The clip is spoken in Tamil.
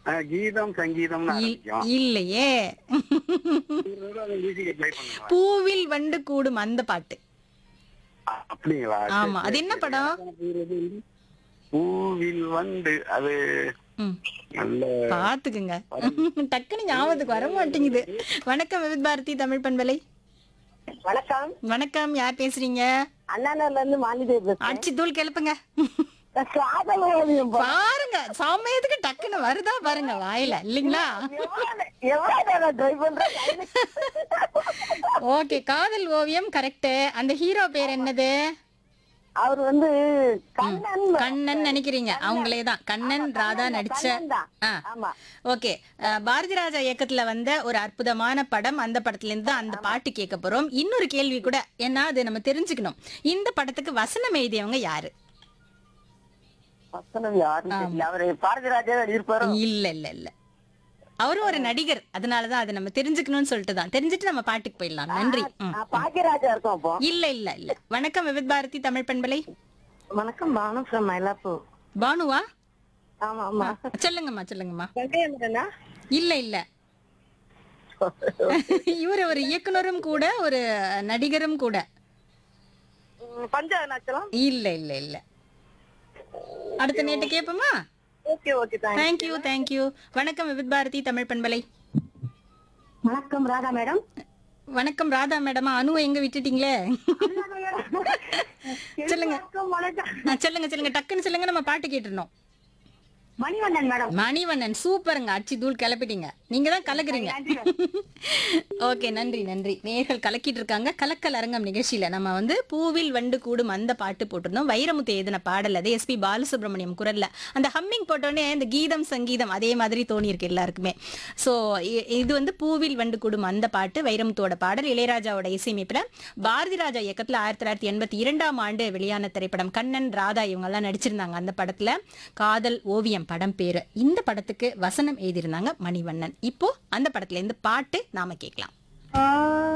அஹ், கீதம் சங்கீதம்னு இல்- ஆரம்பிக்கும் இல்லையே ஒரு தடவை அந்த மியூசிக்கை ப்ளே பண்ணுங்களா பூவில் வண்டு கூடும் அந்த பாட்டு அ- அப்படிங்களா சரி, ஆமா அது சரி, என்ன சரி. படம் எனக்கு இது வந்து பூவில் வந்து அது ம், நல்ல பாத்துக்குங்க டக்குன்னு ஞாபகத்துக்கு வர மாட்டேங்குது வணக்கம் விவித் பாரதி தமிழ் பண்பலை வணக்கம் வணக்கம் யார் பேசுறீங்க அண்ணாநகர்ல இருந்து மாலிதேவி பேசுறேன் அடிச்சு தூள் கிளப்புங்க காதல் ஓவியம் பா- பாருங்க சமயத்துக்கு டக்குன்னு வருதா பாருங்க வாயில இல்லைங்களா எவ்வளவு எவ்வளவு நேரம் ட்ரை பண்றேன் ஓகே காதல் ஓவியம் கரெக்ட் அந்த ஹீரோ பேர் என்னது அவர் வந்து கண்ணன் கண்ணன் நினைக்கிறீங்க அவங்களே தான் கண்ணன் ராதா நடிச்ச கண்ணன் தான். ஆ ஆமா ஓகே பாரதி ராஜா இயக்கத்துல வந்த ஒரு அற்புதமான படம் அந்த படத்துல இருந்து தான் அந்த பாட்டு கேட்க போறோம் இன்னொரு கேள்வி கூட ஏன்னா அது நம்ம தெரிஞ்சுக்கணும் இந்த படத்துக்கு வசனம் எழுதியவங்க யாரு வசனம் யாருன்னு தெரியல அவரு பாரதி ராஜா இருப்பாரோ இல்ல இல்ல இல்ல அவரும் ஒரு நடிகர் அதனாலதான் அதை நம்ம தெரிஞ்சுக்கணும்னு சொல்லிட்டு தான் தெரிஞ்சுட்டு நம்ம பாட்டுக்கு போயிடலாம் நன்றி ம். பாக்கியராஜா இருக்கும் அப்போ இல்ல இல்ல இல்ல வணக்கம் விவித் பாரதி தமிழ் பண்பலை வணக்கம் பானு ஃப்ரம் மயிலாப்பூர் பானுவா ஆமா ஆமா சொல்லுங்கம்மா சொல்லுங்கம்மா வெங்கையந்திரனா இல்ல இல்ல இவர் ஒரு இயக்குனரும் கூட ஒரு நடிகரும் கூட பஞ்சாயநாச்சலம் இல்ல இல்ல இல்ல அடுத்த நேட்டு கேப்போமா ஓகே ஓகே தேங்க்யூ தேங்க்யூ வணக்கம் விவித் பாரதி தமிழ் பண்பலை வணக்கம் ராதா மேடம் வணக்கம் ராதா மேடமா அனு எங்க விட்டுட்டீங்களே சொல்லுங்க வணக்கம் ஆ, சொல்லுங்க சொல்லுங்க டக்குன்னு சொல்லுங்க நம்ம பாட்டு கேட்டுருந்தோம் மணிவண்ணன் மேடம் மணிவண்ணன் சூப்பருங்க அச்சி தூள் கிளப்பிட்டீங்க நீங்க தான் கலக்குறீங்க ஓகே நன்றி நன்றி நேர்கள் கலக்கிட்டு இருக்காங்க கலக்கல் அரங்கம் நிகழ்ச்சியில நம்ம வந்து பூவில் வண்டு கூடும் அந்த பாட்டு போட்டிருந்தோம் வைரமுத்து எழுதின பாடல் அது எஸ்பி பாலசுப்ரமணியம் குரல்ல அந்த ஹம்மிங் போட்டோடனே இந்த கீதம் சங்கீதம் அதே மாதிரி தோணி இருக்கு எல்லாருக்குமே ஸோ இது வந்து பூவில் வண்டு கூடும் அந்த பாட்டு வைரமுத்துவோட பாடல் இளையராஜாவோட இசையமைப்புல பாரதி ராஜா இயக்கத்துல ஆயிரத்தி தொள்ளாயிரத்தி எண்பத்தி இரண்டாம் ஆண்டு வெளியான திரைப்படம் கண்ணன் ராதா இவங்க எல்லாம் நடிச்சிருந்தாங்க அந்த படத்துல காதல் ஓவியம் படம் பேரு இந்த படத்துக்கு வசனம் எழுதியிருந்தாங்க மணிவண்ணன் இப்போ அந்த படத்துல இருந்து பாட்டு நாம கேட்கலாம்